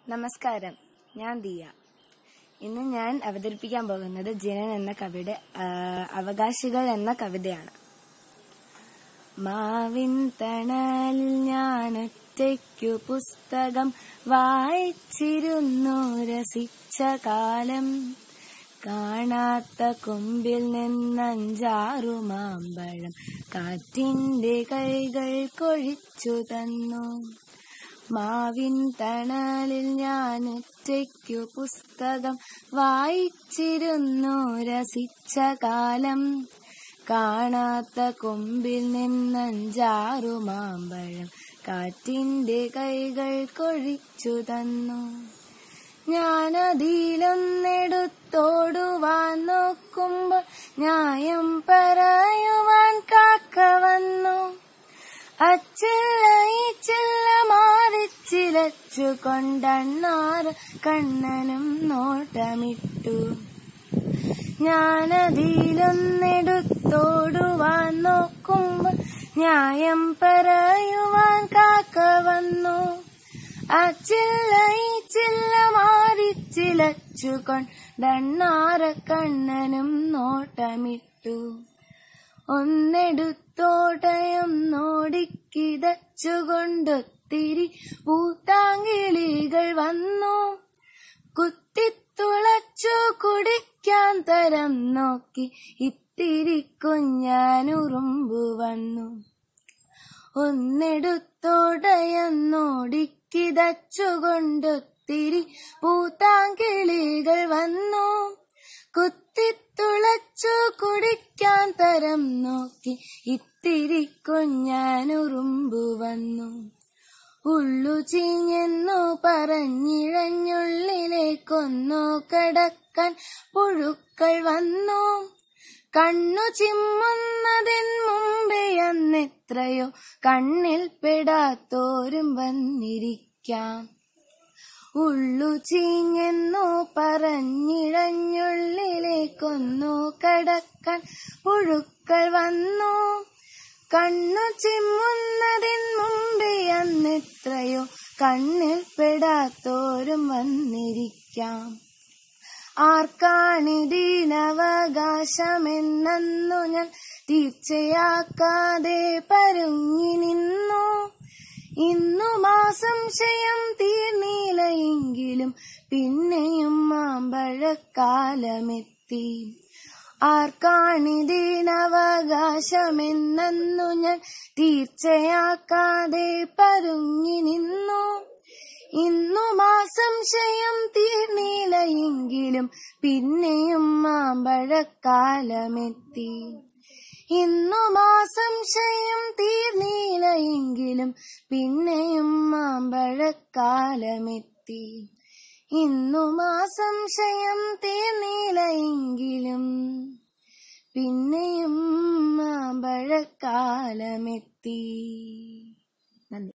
നമസ്കാരം ഞാൻ ദിയ ഇന്ന് ഞാൻ അവതരിപ്പിക്കാൻ പോകുന്നത് ജനൻ എന്ന കവിയുടെ ആ, അവകാശികൾ എന്ന കവിതയാണ് മാവിൻ തണലിൽ ഞാൻ ഒറ്റയ്ക്കു പുസ്തകം വായിച്ചിരുന്നു രസിച്ച കാലം കാണാത്ത കൊമ്പിൽ നിന്നഞ്ചാറു മാമ്പഴം കാറ്റിന്റെ കൈകൾ കൊഴിച്ചു തന്നു മാവിൻ തണലിൽ ഞാൻ ഒറ്റയ്ക്കു പുസ്തകം വായിച്ചിരുന്നു രസിച്ച കാലം കാണാത്ത കൊമ്പിൽ നിന്നഞ്ചാറു മാമ്പഴം കാറ്റിന്റെ കൈകൾ കൊഴിച്ചു തന്നു ഞാനതിലൊന്നെടുത്തോടുവാൻ നോക്കുമ്പോൾ ന്യായം പറയുവാൻ കാക്ക വന്നു അച്ചില്ല ഈ ചില്ല മാറിച്ചിലച്ചു കൊണ്ടണ്ണാറ് കണ്ണനും നോട്ടമിട്ടു ഞാനതിലൊന്നെടുത്തോടുവാൻ നോക്കുമ്പോൾ ന്യായം പറയുവാൻ കാക്ക വന്നു അച്ചില്ല ഈ ചില്ല മാറിച്ചിലച്ചു കൊണ്ടണ്ണാറ കണ്ണനും നോട്ടമിട്ടു ഒന്നെടുത്തോട്ടയം നോടിക്കിതച്ചുകൊണ്ടൊത്തിരി പൂത്താങ്കിളികൾ വന്നു കുത്തിത്തുളച്ചു കുടിക്കാൻ തരം നോക്കി ഇത്തിരി കുഞ്ഞാനുറുമ്പു വന്നു ഒന്നെടുത്തോടയം നോടിക്കിതച്ചുകൊണ്ടൊത്തിരി പൂത്താങ്കിളികൾ വന്നു കുത്തിത്തുളച്ചു കുടിക്കാൻ തരം നോക്കി ഇത്തിരി കുഞ്ഞാനുറുമ്പു വന്നു ഉള്ളു ചീഞ്ഞെന്നു പറഞ്ഞിഴഞ്ഞുള്ളിലേക്കൊന്നു കടക്കാൻ പുഴുക്കൾ വന്നു കണ്ണു ചിമ്മുന്നതിൻ മുമ്പേ അന്നെത്രയോ കണ്ണിൽ പെടാത്തോരും വന്നിരിക്കാം ഉള്ളു ചീഞ്ഞെന്നു പറഞ്ഞിഴഞ്ഞുള്ളിലേക്കൊന്നു കടക്കാൻ പുഴുക്കൾ വന്നു കണ്ണു ചിമ്മുന്നതിൻ മുമ്പേ അന്നെത്രയോ കണ്ണിൽ പെടാത്തോരും വന്നിരിക്കാം ആർക്കാണിതിനവകാശമെന്നു ഞാൻ തീർച്ചയാക്കാതെ പരുങ്ങി നിന്നു ഇന്നു മാസംശയം തീർന്നില്ലയെങ്കിലും പിന്നെയും മാമ്പഴക്കാലമെത്തി ആർക്കാണിതിനവകാശമെന്നു ഞാൻ തീർച്ചയാക്കാതെ പരുങ്ങി നിന്നു ഇന്നു മാസംശയം തീർന്നില്ലയെങ്കിലും പിന്നെയും മാമ്പഴക്കാലമെത്തി ഇന്നു മാസംശയം തീർന്നില്ലയെങ്കിലും പിന്നെയും മാമ്പഴക്കാലമെത്തി ഇന്നു മാസംശയം തീർന്നില്ലയെങ്കിലും പിന്നെയും മാമ്പഴക്കാലമെത്തി നന്ദി